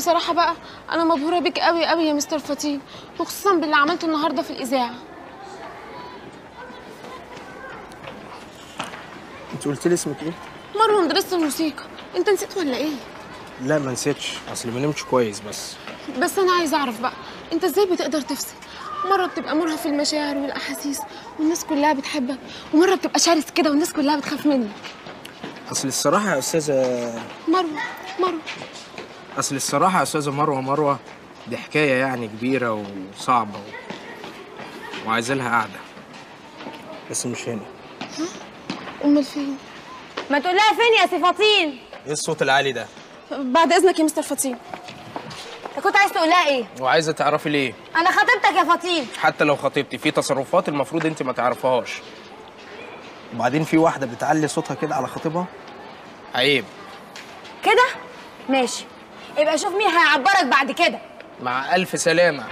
بصراحه بقى انا مبهوره بيك قوي قوي يا مستر فطين وخصوصا باللي عملته النهارده في الاذاعه انت قلت لي اسمك ايه؟ مروه مدرسه الموسيقى انت نسيت ولا ايه لا ما نسيتش اصل ما نمتش كويس بس بس انا عايزه اعرف بقى انت ازاي بتقدر تفصل مره بتبقى مرهف في المشاعر والاحاسيس والناس كلها بتحبك ومره بتبقى شرس كده والناس كلها بتخاف منك اصل الصراحه يا استاذه مروه مروه اصل الصراحه يا استاذه مروه مروه دي حكايه يعني كبيره وصعبه و... وعايزه لها قعده بس مش هنا امال فين ما تقول لها فين يا سي فطين ايه الصوت العالي ده بعد اذنك يا مستر فطين انت كنت عايز تقول لها ايه وعايزه تعرفي ليه انا خطيبتك يا فطين حتى لو خطيبتي في تصرفات المفروض انت ما تعرفهاش وبعدين في واحده بتعلي صوتها كده على خطيبها عيب كده ماشي يبقى شوف مين هيعبرك بعد كده مع الف سلامه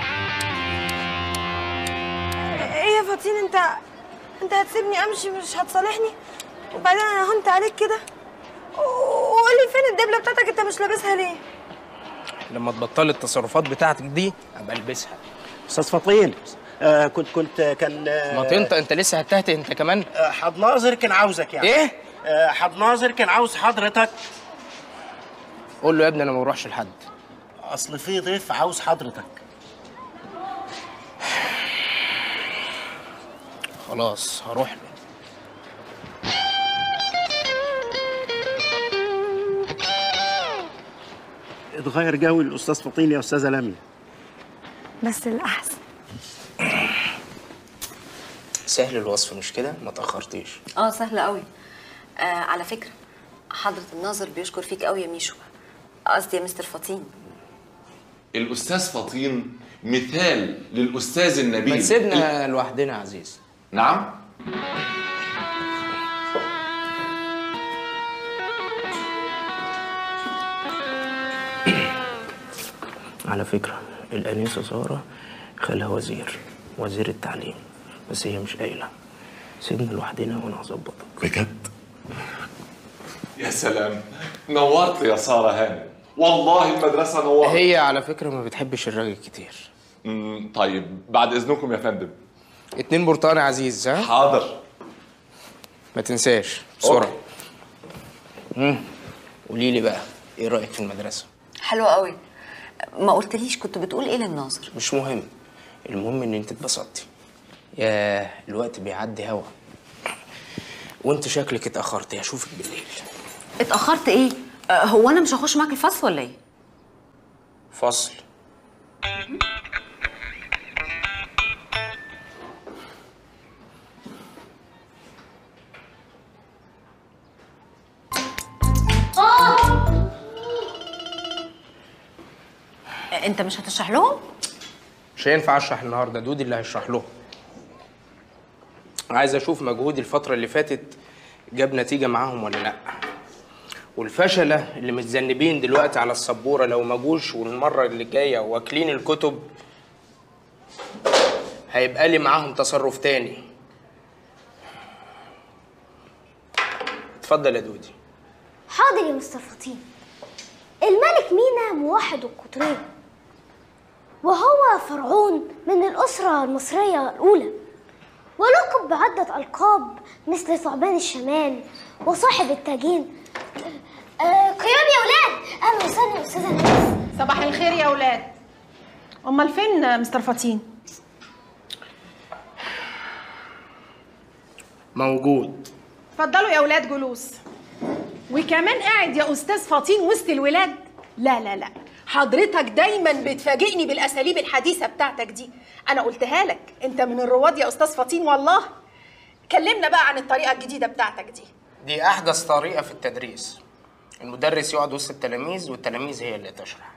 ايه يا فطين انت انت هتسيبني امشي مش هتصالحني وبعدين انا هنت عليك كده وقول لي فين الدبله بتاعتك انت مش لابسها ليه لما تبطلي التصرفات بتاعتك دي ابقى البسها استاذ فطين آه كنت كنت كان آه ما انت انت لسه هتهته انت كمان آه، حد ناظر كان عاوزك يعني ايه آه حد ناظر كان عاوز حضرتك قول له يا ابني انا ما بروحش لحد اصل في ضيف عاوز حضرتك خلاص هروح له اتغير جو الاستاذ فطين يا استاذه لميا بس الاحسن سهل الوصف مش كده ما تاخرتيش اه سهلة قوي آه على فكرة حضرة الناظر بيشكر فيك قوي يا ميشو قصدي يا مستر فطين الأستاذ فطين مثال للأستاذ النبيل ما تسيبنا لوحدنا يا عزيز نعم على فكرة الأنيسة سارة خالها وزير وزير التعليم بس هي مش قايلة سيبنا لوحدنا وأنا هظبطك بجد يا سلام نورت يا سارة هانم والله المدرسة نورت هي على فكرة ما بتحبش الراجل كتير مم، طيب بعد إذنكم يا فندم اتنين برتقان يا عزيز ها حاضر ما تنساش بسرعة مم. قولي لي بقى ايه رأيك في المدرسة حلوة قوي ما قلتليش كنت بتقول ايه للناظر مش مهم المهم ان انت اتبسطتي ياه الوقت بيعدي هوا وانت شكلك اتأخرتي هشوفك بالليل اتأخرت ايه آه هو انا مش هخش معاك الفصل ولا ايه فصل آه انت مش هتشرح لهم مش هينفع اشرح النهارده دودي اللي هيشرح لهم عايز اشوف مجهودي الفتره اللي فاتت جاب نتيجه معاهم ولا لا والفشله اللي متذنبين دلوقتي على السبوره لو ما جوش والمره اللي جايه واكلين الكتب هيبقى لي معاهم تصرف تاني اتفضل يا دودي حاضر يا مستر فطين الملك مينا موحد القطرين وهو فرعون من الأسرة المصرية الأولى ولقب بعدة ألقاب مثل ثعبان الشمال وصاحب التاجين آه قيام يا ولاد أهلا وسهلا يا أستاذة ناس صباح الخير يا اولاد امال فين مستر فطين موجود اتفضلوا يا اولاد جلوس وكمان قاعد يا استاذ فطين وسط الولاد لا لا لا حضرتك دايما بتفاجئني بالاساليب الحديثه بتاعتك دي انا قلتها لك انت من الرواد يا استاذ فطين والله كلمنا بقى عن الطريقه الجديده بتاعتك دي دي احدث طريقه في التدريس المدرس يقعد وسط التلاميذ والتلاميذ هي اللي تشرح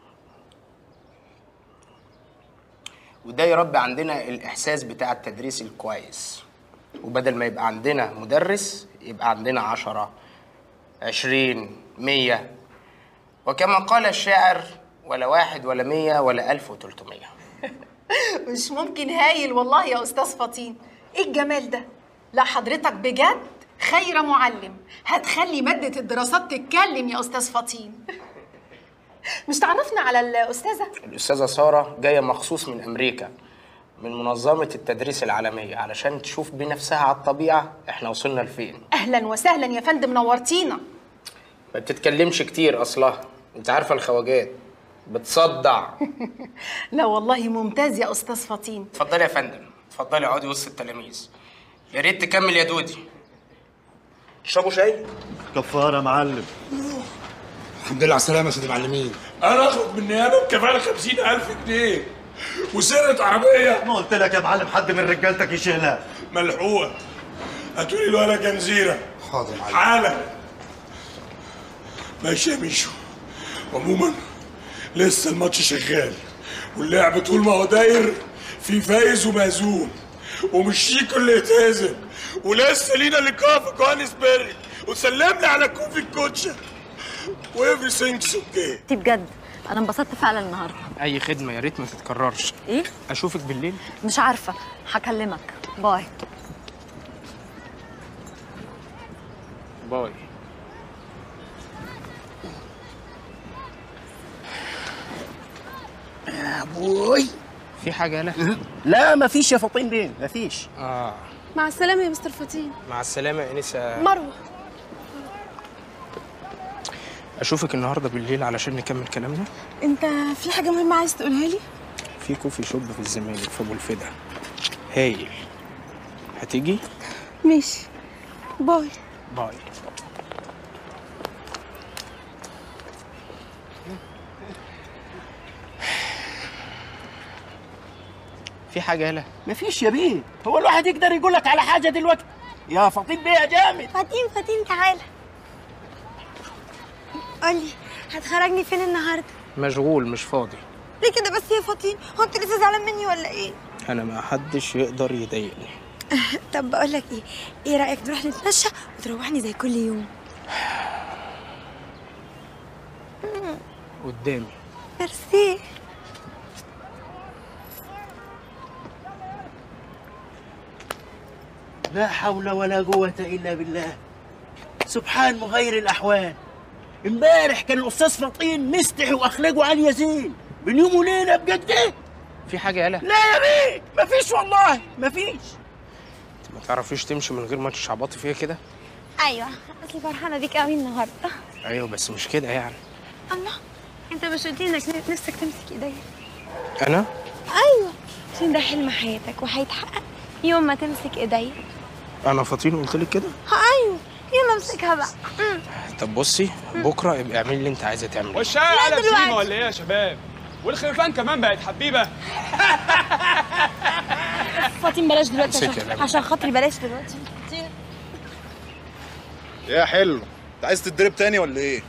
وده يربي عندنا الاحساس بتاع التدريس الكويس وبدل ما يبقى عندنا مدرس يبقى عندنا عشرة عشرين مية وكما قال الشاعر ولا واحد ولا مية ولا ألف وتلتمية مش ممكن هايل والله يا استاذ فطين ايه الجمال ده لا حضرتك بجد خير معلم هتخلي ماده الدراسات تتكلم يا استاذ فطين مش تعرفنا على الاستاذه الاستاذه ساره جايه مخصوص من امريكا من منظمه التدريس العالميه علشان تشوف بنفسها على الطبيعه احنا وصلنا لفين اهلا وسهلا يا فندم نورتينا ما بتتكلمش كتير اصلها انت عارفه الخواجات بتصدع لا والله ممتاز يا استاذ فطين اتفضلي يا فندم اتفضلي اقعدي وسط التلاميذ يا ريت تكمل يا دودي تشربوا شاي كفاره معلم الحمد لله على السلامة يا سيدي المعلمين انا اخرج من النيابه بكفاله 50000 جنيه وسرقه عربيه ما قلت لك يا معلم حد من رجالتك يشيلها ملحوقه هاتولي الولا جنزيره حاضر يا معلم حالا ماشي يا ميشو عموما لسه الماتش شغال واللعب طول ما هو داير في فايز ومهزوم ومش شيكو اللي يتهزم ولسه لينا لقاء في جوهانسبرج وسلمنا على كوفي الكوتشا وإيفري ثينكس اوكي دي بجد انا انبسطت فعلا النهارده اي خدمه يا ريت ما تتكررش ايه اشوفك بالليل مش عارفه هكلمك باي باي ابوي في حاجه يالا لا ما فيش يا فطين بيه ما فيش اه مع السلامه يا مستر فطين مع السلامه يا انسه مروه اشوفك النهارده بالليل علشان نكمل كلامنا انت في حاجه مهمه عايز تقولها لي في كوفي شوب في الزمالك في ابو الفدا هايل هتيجي ماشي باي باي في حاجه يالا ما فيش يا بيه هو الواحد يقدر يقول لك على حاجه دلوقتي يا فطين بيه يا جامد فاتين فاتين تعالى قولي هتخرجني فين النهارده مشغول مش فاضي ليه كده بس يا فاطين هو انت لسه زعلان مني ولا ايه انا ما حدش يقدر يضايقني طب بقول لك ايه ايه رايك نروح نتمشى وتروحني زي كل يوم قدامي ميرسي لا حول ولا قوة إلا بالله سبحان مغير الأحوال امبارح كان الأستاذ فطين مستحي وأخلاقه عالية زين من يوم وليلة بجد إيه؟ في حاجه يالا لا يا بيه مفيش والله مفيش ما تعرفيش تمشي من غير ما تشعبطي فيها كده ايوه اصلي فرحانه بيك قوي النهارده ايوه بس مش كده يعني الله انت مش قلت لي انك نفسك تمسك ايديا انا ايوه عشان ده حلم حياتك وهيتحقق يوم ما تمسك ايديا انا فطين قلت لك كده ايوه يلا امسكها بقى طب بصي بكره ابقي اعملي اللي انت عايزه تعمليه والشاي على بسيمة ولا ايه يا شباب؟ والخرفان كمان بقت حبيبة فاطين بلاش دلوقتي امسكي يا عشان, لميا. عشان خاطري بلاش دلوقتي يا حلو انت عايز تتضرب تاني ولا ايه؟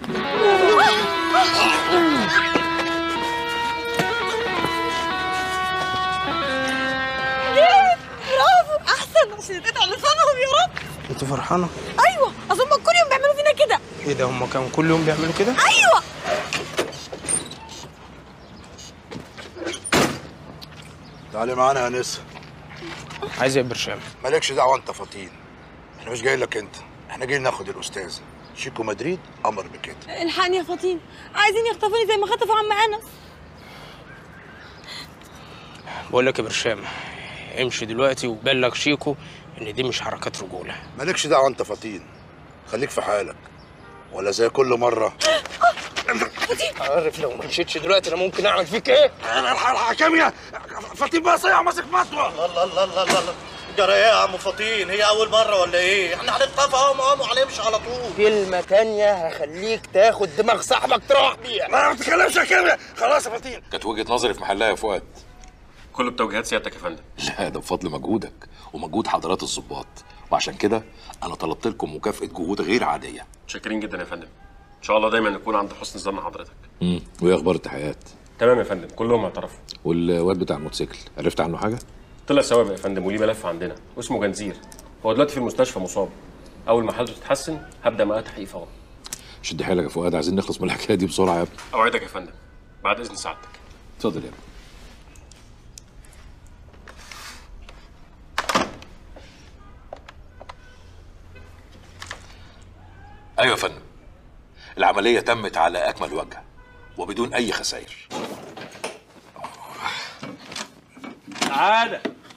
برافو احسن عشان تتعب لسانهم يا رب انت فرحانه ايوه اظن كل يوم بيعملوا فينا كده ايه ده هم كانوا كل يوم بيعملوا كده ايوه تعالي معانا يا نسا عايز ايه يا برشام مالكش دعوة انت فطين احنا مش جايين لك انت احنا جايين ناخد الاستاذ شيكو مدريد امر بكده الحقني يا فاطين عايزين يخطفوني زي ما خطفوا عم انس بقول لك يا برشام امشي دلوقتي وبلغ شيكو ان دي مش حركات رجوله مالكش دعوة انت فطين خليك في حالك ولا زي كل مرة عارف لو ما مشيتش دلوقتي انا ممكن اعمل فيك ايه الحكام يا فطين بقى صيع ماسك مطوة الله الله الله الله الله جرى ايه يا عم فطين هي أول مرة ولا إيه؟ احنا هنخطفها أهو ما هو هنمشي على طول كلمة تانية هخليك تاخد دماغ صاحبك تروح بيها ما بتتكلمش يا كيمياء خلاص يا فطين كانت وجهه نظري في محلها يا فؤاد كله بتوجيهات سيادتك يا فندم لا ده بفضل مجهودك ومجهود حضرات الضباط وعشان كده انا طلبت لكم مكافاه جهود غير عاديه متشكرين جدا يا فندم ان شاء الله دايما نكون عند حسن ظن حضرتك امم وايه اخبار التحقيقات تمام يا فندم كلهم اعترفوا والواد بتاع الموتوسيكل عرفت عنه حاجه طلع سوابق يا فندم وليه ملف عندنا واسمه جنزير هو دلوقتي في المستشفى مصاب اول ما حالته تتحسن هبدا معاه تحقيق فورا شد حيلك يا فؤاد عايزين نخلص من الحكايه دي بسرعه يا ابني اوعدك يا فندم بعد اذن سعادتك اتفضل يا ابني ايوه يا فندم العمليه تمت على اكمل وجه وبدون اي خسائر تعالى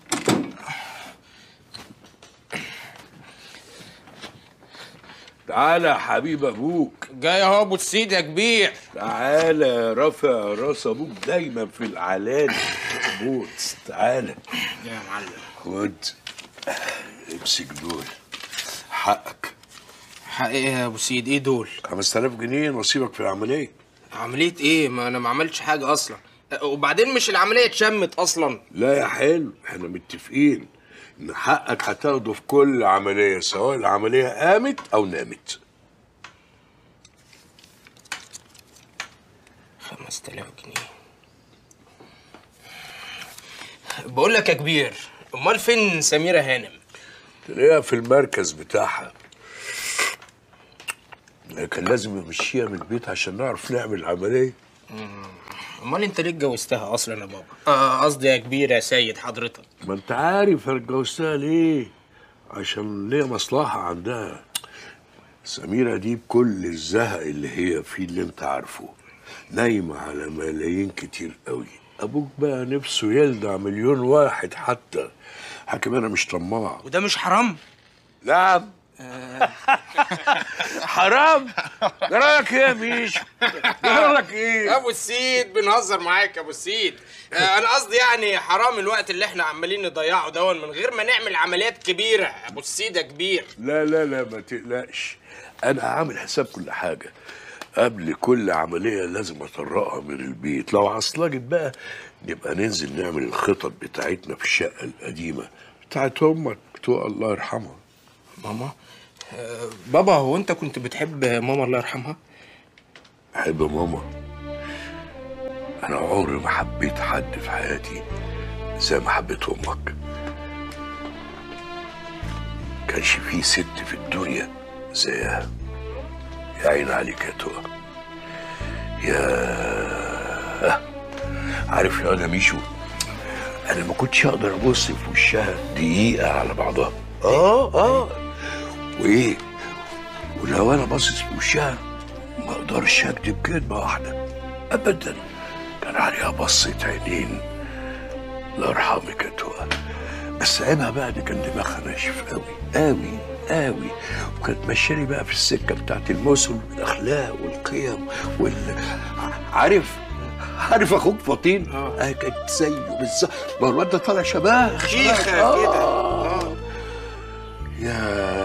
تعالى يا حبيب ابوك جاي اهو ابو السيد يا كبير تعالى رافع راس ابوك دايما في العلاني موت تعالى يا معلم خد امسك دول حقك حق ايه يا ابو سيد ايه دول 5000 جنيه نصيبك في العمليه عمليه ايه ما انا ما عملتش حاجه اصلا وبعدين مش العمليه اتشمت اصلا لا يا حلو احنا متفقين ان حقك هتاخده في كل عمليه سواء العمليه قامت او نامت 5000 جنيه بقول لك يا كبير امال فين سميره هانم تلاقيها في المركز بتاعها كان لازم نمشيها من البيت عشان نعرف نعمل العمليه امال انت ليه اتجوزتها اصلا يا بابا آه، قصدي يا كبير يا سيد حضرتك ما انت عارف انا اتجوزتها ليه عشان ليا مصلحه عندها سميرة دي بكل الزهق اللي هي فيه اللي انت عارفه نايمة على ملايين كتير قوي ابوك بقى نفسه يلدع مليون واحد حتى حكم انا مش طماع وده مش حرام نعم حرام ده رايك ايه يا ميشو ده رايك ايه يا ابو السيد بنهزر معاك يا ابو السيد آه، انا قصدي يعني حرام الوقت اللي احنا عمالين نضيعه دون من غير ما نعمل عمليات كبيره يا ابو السيد يا كبير لا لا لا ما تقلقش انا عامل حساب كل حاجه قبل كل عمليه لازم اطرقها من البيت لو عصلجت بقى نبقى ننزل نعمل الخطط بتاعتنا في الشقه القديمه بتاعت امك بتوع الله يرحمها ماما آه، بابا هو انت كنت بتحب ماما الله يرحمها بحب ماما انا عمري ما حبيت حد في حياتي زي ما حبيت امك كانش في ست في الدنيا زيها يا عين عليك يا تقى يا عارف يا انا ميشو انا ما كنتش اقدر ابص في وشها دقيقه على بعضها اه اه وايه ولو انا باصص في وشها ما اقدرش اكدب كدبه واحده ابدا كان عليها بصة عينين الله يرحمك يا تقى بس عيبها بقى دي كان دماغها ناشف قوي قوي قوي وكانت ماشياني بقى في السكه بتاعت المثل والاخلاق والقيم وال عارف عارف اخوك فطين اه كانت زيه بالظبط ما هو الواد ده طالع شباب خيخة شباب. كده. آه. يا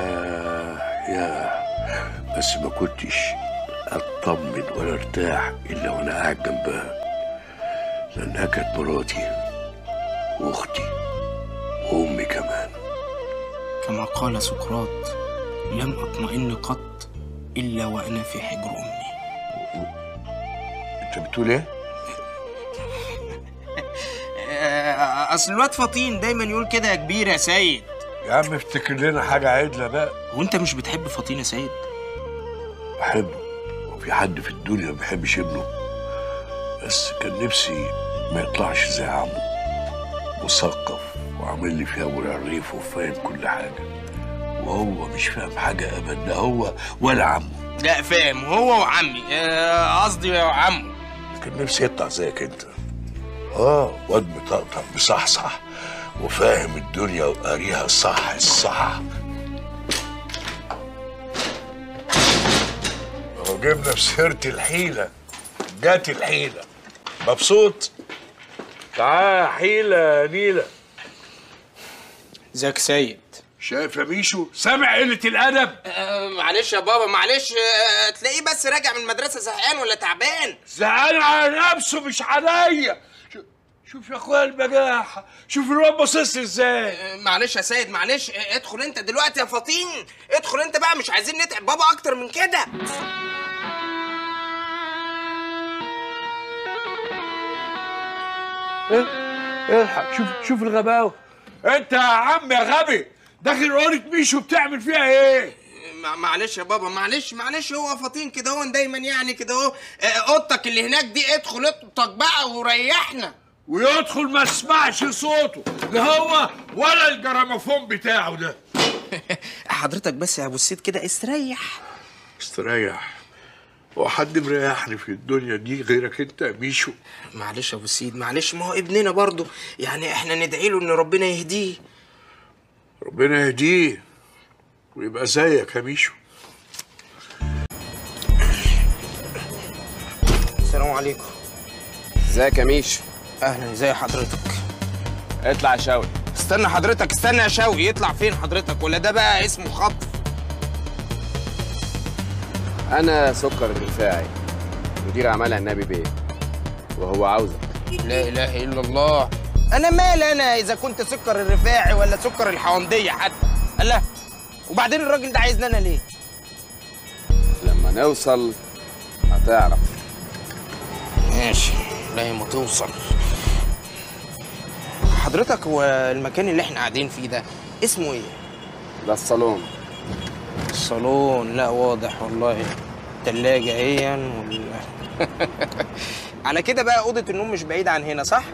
يا بس ما كنتش اطمن ولا ارتاح الا وانا قاعد جنبها لانها كانت مراتي واختي وامي كمان كما قال سقراط لم اطمئن قط الا وانا في حجر امي انت بتقول ايه؟ آه، اصل الواد فطين دايما يقول كده يا كبير يا سيد يا عم افتكر لنا حاجه عدله بقى وانت مش بتحب فطين يا سيد بحبه وفي حد في الدنيا ما بيحبش ابنه بس كان نفسي ما يطلعش زي عمه مثقف وعامل لي فيها ابو العريف وفاهم كل حاجه وهو مش فاهم حاجه ابدا لا هو ولا عمه لا فاهم هو وعمي آه، قصدي عمه كان نفسي يطلع زيك انت اه واد مطقطق مصحصح وفاهم الدنيا وقاريها صح الصح لو جبنا في سيرة الحيلة جات الحيلة مبسوط تعال حيلة يا نيلة ازيك سيد شايف يا ميشو سامع قلة الأدب آه، معلش يا بابا معلش آه، تلاقيه بس راجع من المدرسه زهقان ولا تعبان زعلان على نفسه مش عليا شو- شوف يا اخويا البجاحة شوف الواد باصص لي ازاي آه، معلش يا سيد معلش آه، ادخل انت دلوقتي يا فطين ادخل انت بقى مش عايزين نتعب بابا اكتر من كده إيه؟ الحق شوف شوف الغباوة انت يا عم يا غبي داخل اوضه ميشو بتعمل فيها ايه؟ مع- معلش يا بابا معلش معلش هو فطين كده هو دايما يعني كده اهو آه، اوضتك اللي هناك دي ادخل اوضتك بقى وريحنا ويدخل ما اسمعش صوته لا هو ولا الجراموفون بتاعه ده حضرتك بس يا ابو السيد كده استريح استريح وحد مريحني في الدنيا دي غيرك انت يا ميشو معلش يا ابو سيد معلش ما هو ابننا برضه يعني احنا ندعي له ان ربنا يهديه ربنا يهديه ويبقى زيك يا ميشو السلام عليكم ازيك يا ميشو اهلا ازي حضرتك اطلع يا شاوي استنى حضرتك استنى يا شوقي يطلع فين حضرتك ولا ده بقى اسمه خطف انا سكر الرفاعي مدير اعمال النبي بيه وهو عاوزك لا اله الا الله انا مال انا اذا كنت سكر الرفاعي ولا سكر الحونديه حتى الله وبعدين الراجل ده عايزني انا ليه لما نوصل هتعرف ماشي لا ما توصل حضرتك هو المكان اللي احنا قاعدين فيه ده اسمه ايه ده الصالون الصالون لا واضح والله تلاجة اهي وال... على كده بقى اوضه النوم مش بعيد عن هنا صح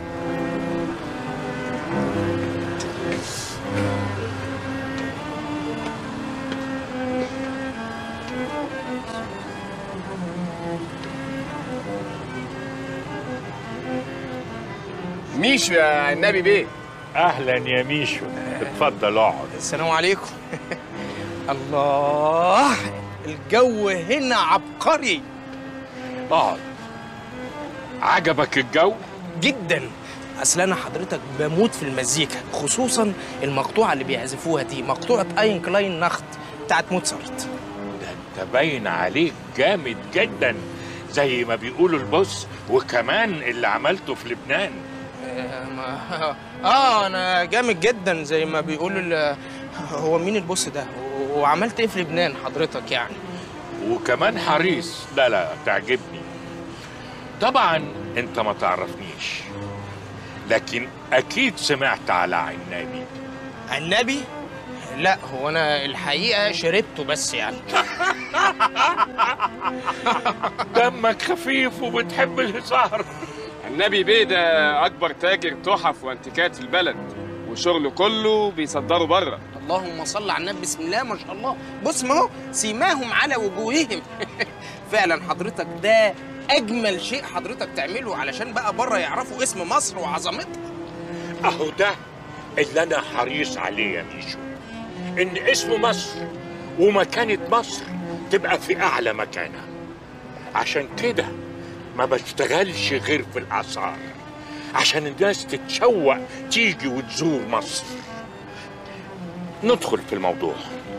ميشو يا النبي بيه اهلا يا ميشو اتفضل اقعد السلام عليكم الله الجو هنا عبقري اقعد عجبك الجو جدا اصل انا حضرتك بموت في المزيكا خصوصا المقطوعه اللي بيعزفوها دي مقطوعه اين كلاين نخت بتاعت موتسارت ده انت باين عليك جامد جدا زي ما بيقولوا البص وكمان اللي عملته في لبنان آه, ما... اه انا جامد جدا زي ما بيقولوا ال... هو مين البوس ده و- وعملت ايه في لبنان حضرتك يعني وكمان حريص لا لا تعجبني طبعا انت ما تعرفنيش لكن اكيد سمعت على عنابي النبي لا هو انا الحقيقه شربته بس يعني دمك خفيف وبتحب الهزار النبي بيه ده اكبر تاجر تحف وانتيكات في البلد وشغله كله بيصدره بره اللهم صل على النبي بسم الله ما شاء الله بص ما هو سيماهم على وجوههم فعلا حضرتك ده اجمل شيء حضرتك تعمله علشان بقى بره يعرفوا اسم مصر وعظمتها اهو ده اللي انا حريص عليه يا ميشو ان اسم مصر ومكانة مصر تبقى في اعلى مكانة عشان كده ما بشتغلش غير في الاثار عشان الناس تتشوق تيجي وتزور مصر ندخل في الموضوع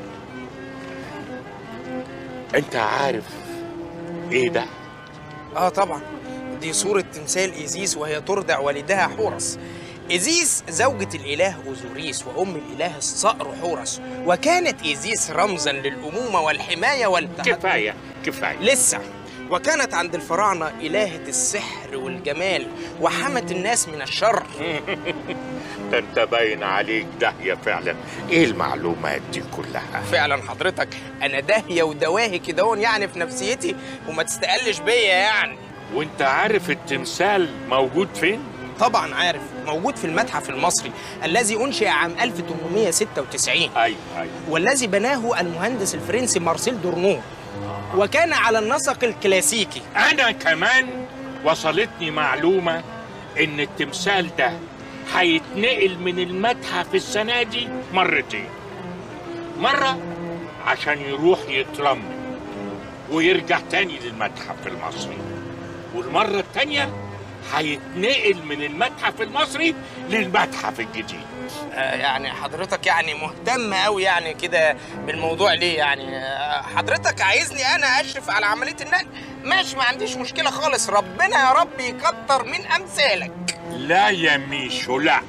انت عارف ايه ده اه طبعا دي صورة تمثال إيزيس وهي ترضع والدها حورس إيزيس زوجة الإله أوزوريس وأم الإله الصقر حورس وكانت إيزيس رمزا للأمومة والحماية والتحدي كفاية كفاية لسه وكانت عند الفراعنة إلهة السحر والجمال وحمت الناس من الشر ده انت باين عليك داهية فعلا ايه المعلومات دي كلها فعلا حضرتك أنا داهية ودواهي كده هون يعني في نفسيتي وما تستقلش بيا يعني وانت عارف التمثال موجود فين؟ طبعا عارف موجود في المتحف المصري الذي أنشئ عام 1896 ايوه ايوه والذي بناه المهندس الفرنسي مارسيل دورنو وكان على النسق الكلاسيكي انا كمان وصلتني معلومة ان التمثال ده هيتنقل من المتحف السنة دي مرتين مرة عشان يروح يترمم ويرجع تاني للمتحف المصري والمرة التانية هيتنقل من المتحف المصري للمتحف الجديد آه، يعني حضرتك يعني مهتم قوي يعني كده بالموضوع ليه يعني آه، حضرتك عايزني انا اشرف على عمليه النقل ماشي ما عنديش مشكله خالص ربنا يا رب يكتر من امثالك لا يا ميشو لا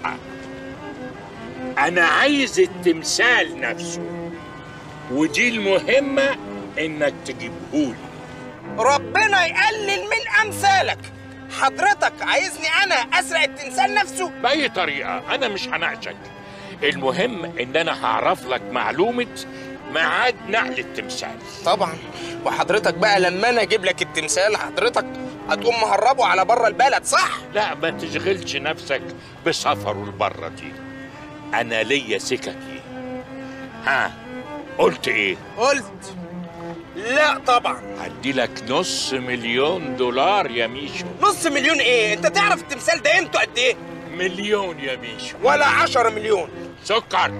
انا عايز التمثال نفسه ودي المهمة انك تجيبهولي ربنا يقلل من امثالك حضرتك عايزني انا اسرق التمثال نفسه بأي طريقة أنا مش هناقشك المهم إن أنا هعرف لك معلومة ميعاد نقل التمثال طبعا وحضرتك بقى لما انا اجيب لك التمثال حضرتك هتقوم مهربه على بره البلد صح لا ما تشغلش نفسك بسفره لبره دي أنا ليا سككي ها قلت إيه؟ قلت لا طبعا هدي لك نص مليون دولار يا ميشو نص مليون ايه انت تعرف التمثال ده قيمته قد ايه مليون يا ميشو ولا عشرة مليون سكر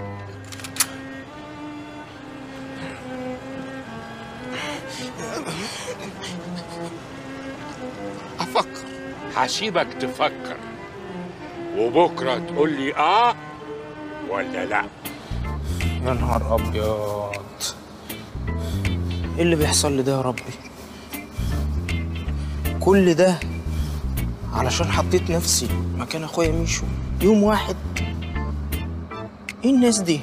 افكر هسيبك تفكر وبكره تقول لي اه ولا لا يا نهار ابيض ايه اللي بيحصل لي ده يا ربي كل ده علشان حطيت نفسي مكان اخويا ميشو يوم واحد ايه الناس دي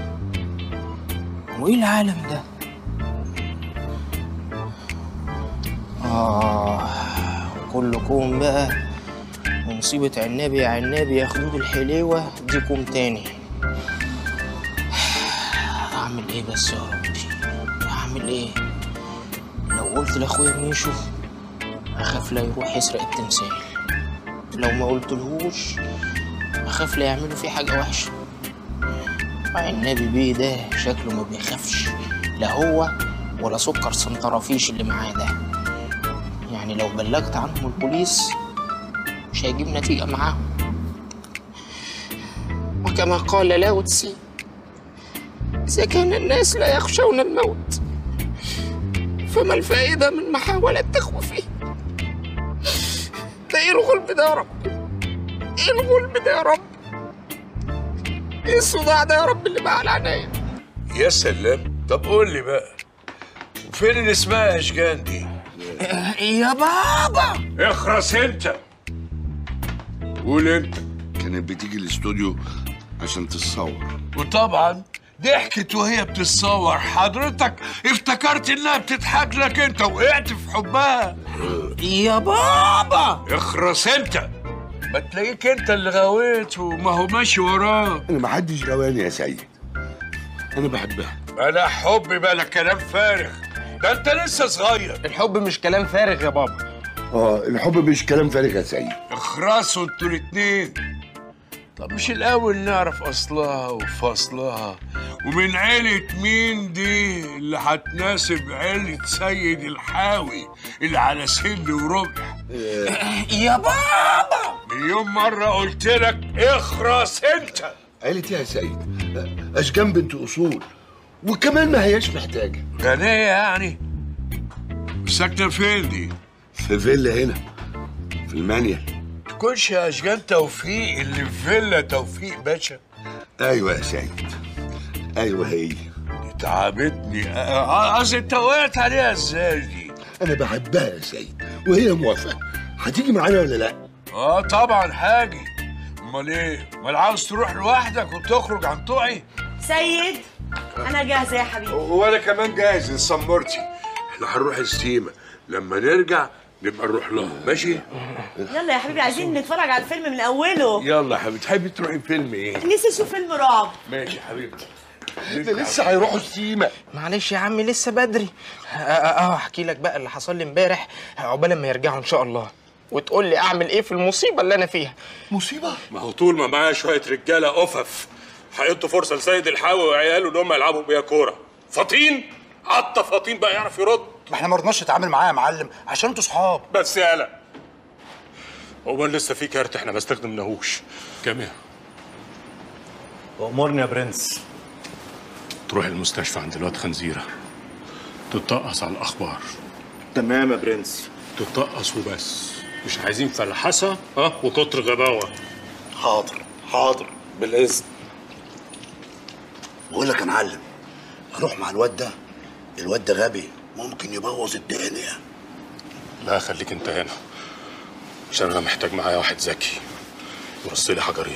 وايه العالم ده اه كلكم بقى ومصيبة عنابي يا عنابي يا خدود الحليوة ديكم تاني اعمل ايه بس يا ربي اعمل ايه لو قلت لاخويا ميشو اخاف لا يروح يسرق التمثال لو ما قلتلهوش اخاف لا يعملوا فيه حاجه وحشه النبي بيه ده شكله ما بيخافش لا هو ولا سكر سنطرافيش اللي معاه ده يعني لو بلغت عنهم البوليس مش هيجيب نتيجه معاهم وكما قال لاو تسي إذا كان الناس لا يخشون الموت فما الفائدة من محاولة تخويفه ده إيه الغلب ده يا رب إيه الغلب ده يا رب إيه الصداع ده يا رب اللي بقى على عينيا يا سلام طب قول لي بقى فين اللي اسمها اشجان دي يا بابا اخرس انت قول انت كانت بتيجي الاستوديو عشان تتصور وطبعا ضحكت وهي بتتصور حضرتك افتكرت انها بتضحك لك انت وقعت في حبها يا بابا اخرس انت ما تلاقيك انت اللي غويت وما هو ماشي وراه انا ما حدش غواني يا سيد انا بحبها بلا حب بلا كلام فارغ ده انت لسه صغير الحب مش كلام فارغ يا بابا اه الحب مش كلام فارغ يا سيد اخرسوا انتوا الاتنين طب مش الاول نعرف اصلها وفصلها ومن عيلة مين دي اللي هتناسب عيلة سيد الحاوي اللي على سن وربع يا بابا مليون مرة قلت لك اخرس انت عيلة ايه يا سيد اشجان بنت اصول وكمان ما هياش محتاجه غنية يعني ساكنة فين دي؟ في فيلا هنا في المانيال تكونش يا اشجان توفيق اللي في فيلا توفيق باشا ايوه يا سيد ايوه هي دي تعبتني أ- أ- قصدي انت وقعت عليها ازاي دي؟ انا بحبها يا سيد وهي موافقه هتيجي معانا ولا لا اه طبعا هاجي امال ايه؟ امال عاوز تروح لوحدك وتخرج عن طوعي؟ سيد انا جاهزه يا حبيبي وانا كمان جاهز لسمرتي احنا هنروح السيما لما نرجع نبقى نروح لها ماشي؟ يلا يا حبيبي عايزين نتفرج على الفيلم من اوله يلا يا حبيبي تحبي تروحي فيلم ايه؟ نفسي اشوف فيلم رعب ماشي يا حبيبتي ده لسه هيروحوا السيما معلش يا عمي لسه بدري اه اه احكي لك بقى اللي حصل لي امبارح عقبال ما يرجعوا ان شاء الله وتقول لي اعمل ايه في المصيبه اللي انا فيها مصيبه ما هو طول ما معايا شويه رجاله أفف هيدوا فرصه لسيد الحاوي وعياله ان هم يلعبوا بيها كوره فطين حتى فطين بقى يعرف يرد ما احنا ما رضناش نتعامل معاه يا معلم عشان انتوا صحاب بس يالا هو لسه في كارت احنا ما استخدمناهوش كام يا وامرني يا برنس تروح المستشفى عند الواد خنزيره تتطقص على الاخبار تمام يا برنس تتطقص وبس مش عايزين فلحسه ها وكتر غباوه حاضر حاضر بالاذن بقول لك يا معلم اروح مع الواد ده الواد ده غبي ممكن يبوظ الدنيا لا خليك انت هنا عشان انا محتاج معايا واحد ذكي يرص لي حجرين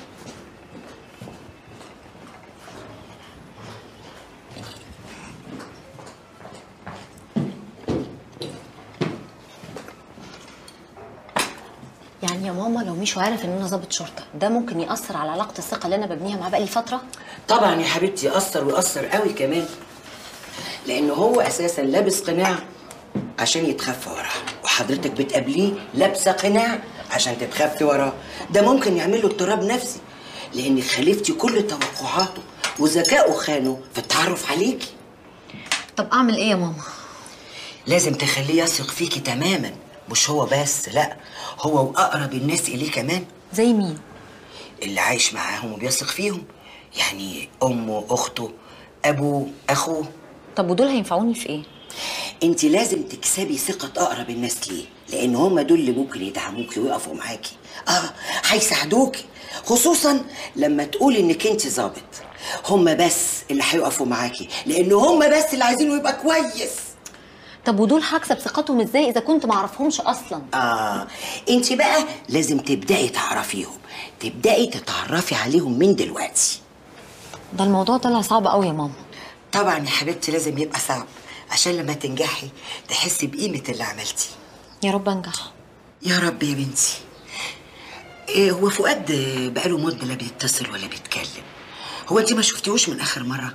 يعني يا ماما لو مش عارف ان انا ضابط شرطه ده ممكن ياثر على علاقه الثقه اللي انا ببنيها معاه بقالي فتره طبعا يا حبيبتي يأثر ويأثر قوي كمان لأنه هو أساسا لابس قناع عشان يتخفى وراه وحضرتك بتقابليه لابسة قناع عشان تتخفي وراه ده ممكن يعمل له اضطراب نفسي لأنك خالفتي كل توقعاته وذكائه خانه في التعرف عليكي طب اعمل ايه يا ماما لازم تخليه يثق فيكي تماما مش هو بس لا هو واقرب الناس اليه كمان زي مين اللي عايش معاهم وبيثق فيهم يعني امه اخته ابوه اخوه طب ودول هينفعوني في ايه انت لازم تكسبي ثقة اقرب الناس ليه لان هم دول اللي ممكن يدعموكي ويقفوا معاكي اه هيساعدوكي خصوصا لما تقولي انك انت ظابط هم بس اللي هيقفوا معاكي لان هم بس اللي عايزينه يبقى كويس طب ودول هكسب ثقتهم ازاي اذا كنت ما اعرفهمش اصلا اه انت بقى لازم تبداي تعرفيهم تبداي تتعرفي عليهم من دلوقتي ده الموضوع طلع صعب قوي يا ماما طبعا يا حبيبتي لازم يبقى صعب عشان لما تنجحي تحسي بقيمه اللي عملتيه يا رب انجح يا رب يا بنتي إيه هو فؤاد بقاله مده لا بيتصل ولا بيتكلم هو انت ما شفتيهوش من اخر مره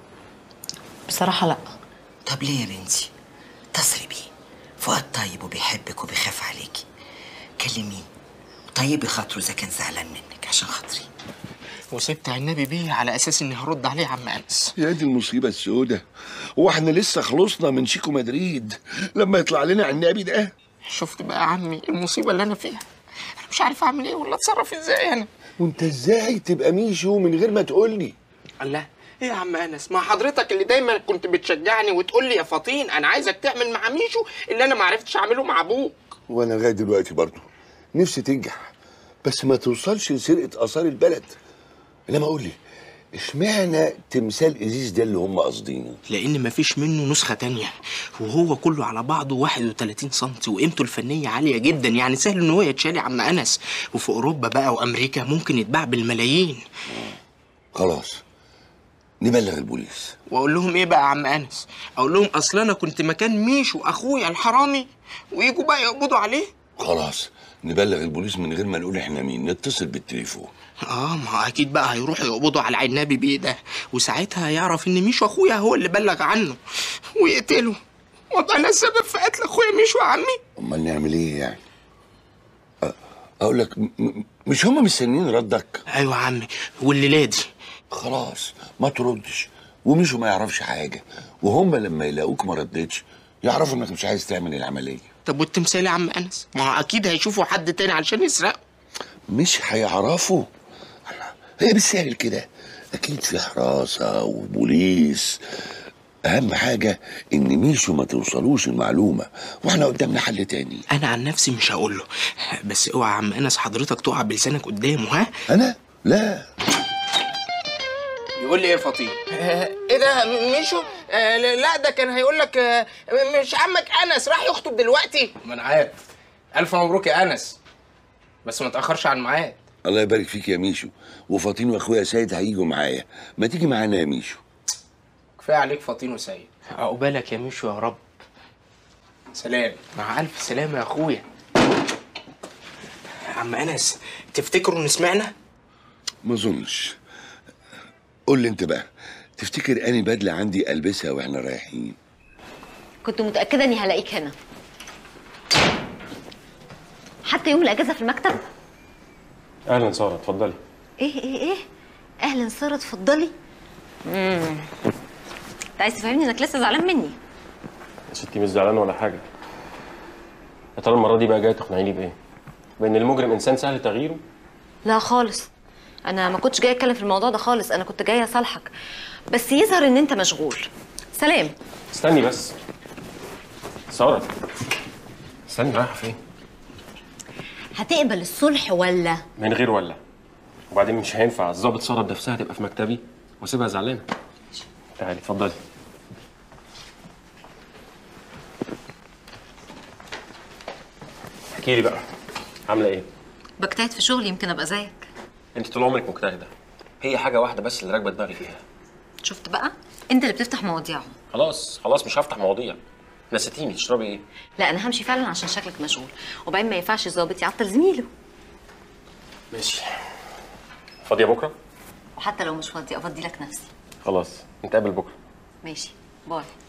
بصراحه لا طب ليه يا بنتي اتصلي بيه فؤاد طيب وبيحبك وبيخاف عليكي كلميه طيبي خاطره اذا كان زعلان منك عشان خاطري وسبت عنابي بيه على اساس اني هرد عليه يا عم انس يا دي المصيبة السوداء هو احنا لسه خلصنا من شيكو مدريد لما يطلع لنا عنابي ده شفت بقى يا عمي المصيبه اللي انا فيها انا مش عارف اعمل ايه ولا اتصرف ازاي انا وانت ازاي تبقى ميشو من غير ما تقولي الله ايه يا عم انس ما حضرتك اللي دايما كنت بتشجعني وتقول لي يا فطين انا عايزك تعمل مع ميشو اللي انا ما عرفتش اعمله مع ابوك وانا لغايه دلوقتي برضه نفسي تنجح بس ما توصلش لسرقه اثار البلد انما قول لي اشمعنى تمثال ازيز ده اللي هم قاصدينه لان مفيش منه نسخه تانية وهو كله على بعضه 31 سم وقيمته الفنيه عاليه جدا يعني سهل ان هو يتشال يا عم انس وفي اوروبا بقى وامريكا ممكن يتباع بالملايين خلاص نبلغ البوليس واقول لهم ايه بقى يا عم انس اقول لهم اصل انا كنت مكان ميشو اخويا الحرامي ويجوا بقى يقبضوا عليه خلاص نبلغ البوليس من غير ما نقول احنا مين نتصل بالتليفون اه ما هو اكيد بقى هيروحوا يقبضوا على عنابي بيه ده وساعتها هيعرف ان ميشو اخويا هو اللي بلغ عنه ويقتله وابقى انا السبب في قتل اخويا ميشو يا عمي امال نعمل ايه يعني أ- اقول لك م- م- مش هم مستنيين ردك ايوه يا عمي والليله دي خلاص ما تردش ومشوا ما يعرفش حاجه وهم لما يلاقوك ما ردتش يعرفوا انك مش عايز تعمل العمليه طب والتمثال يا عم انس ما هو اكيد هيشوفوا حد تاني علشان يسرقه مش هيعرفوا الله، هي بالسهل كده اكيد في حراسه وبوليس اهم حاجه ان ميشو ما توصلوش المعلومه واحنا قدامنا حل تاني انا عن نفسي مش هقول له بس اوعى يا عم انس حضرتك تقع بلسانك قدامه ها انا لا يقول لي ايه يا فطين ايه ده ميشو آه لا ده كان هيقول لك آه مش عمك انس راح يخطب دلوقتي ما انا عارف الف مبروك يا انس بس ما تاخرش عن الميعاد الله يبارك فيك يا ميشو وفاطين واخويا سيد هيجوا معايا ما تيجي معانا يا ميشو كفايه عليك فطين وسيد عقبالك يا ميشو يا رب سلام مع الف سلامه يا اخويا عم انس تفتكروا ان سمعنا ما اظنش قول لي انت بقى تفتكر اني بدله عندي البسها واحنا رايحين كنت متاكده اني هلاقيك هنا حتى يوم الاجازه في المكتب اهلا ساره اتفضلي ايه ايه ايه اهلا ساره اتفضلي امم انت عايز تفهمني انك لسه زعلان مني يا ستي مش زعلان ولا حاجه يا ترى المره دي بقى جايه تقنعيني بايه بان المجرم انسان سهل تغييره لا خالص انا ما كنتش جايه اتكلم في الموضوع ده خالص انا كنت جايه اصالحك بس يظهر ان انت مشغول سلام استني بس ساره استني رايحه فين هتقبل الصلح ولا من غير ولا وبعدين مش هينفع الظابط ساره بنفسها تبقى في مكتبي واسيبها زعلانه تعالي اتفضلي احكي لي بقى عامله ايه بجتهد في شغلي يمكن ابقى زيك انت طول عمرك مجتهده هي حاجه واحده بس اللي راكبه دماغي فيها شفت بقى انت اللي بتفتح مواضيعهم خلاص خلاص مش هفتح مواضيع نسيتيني تشربي ايه لا انا همشي فعلا عشان شكلك مشغول وبعدين ما ينفعش الظابط يعطل زميله ماشي فاضيه بكره وحتى لو مش فاضي افضي لك نفسي خلاص نتقابل بكره ماشي باي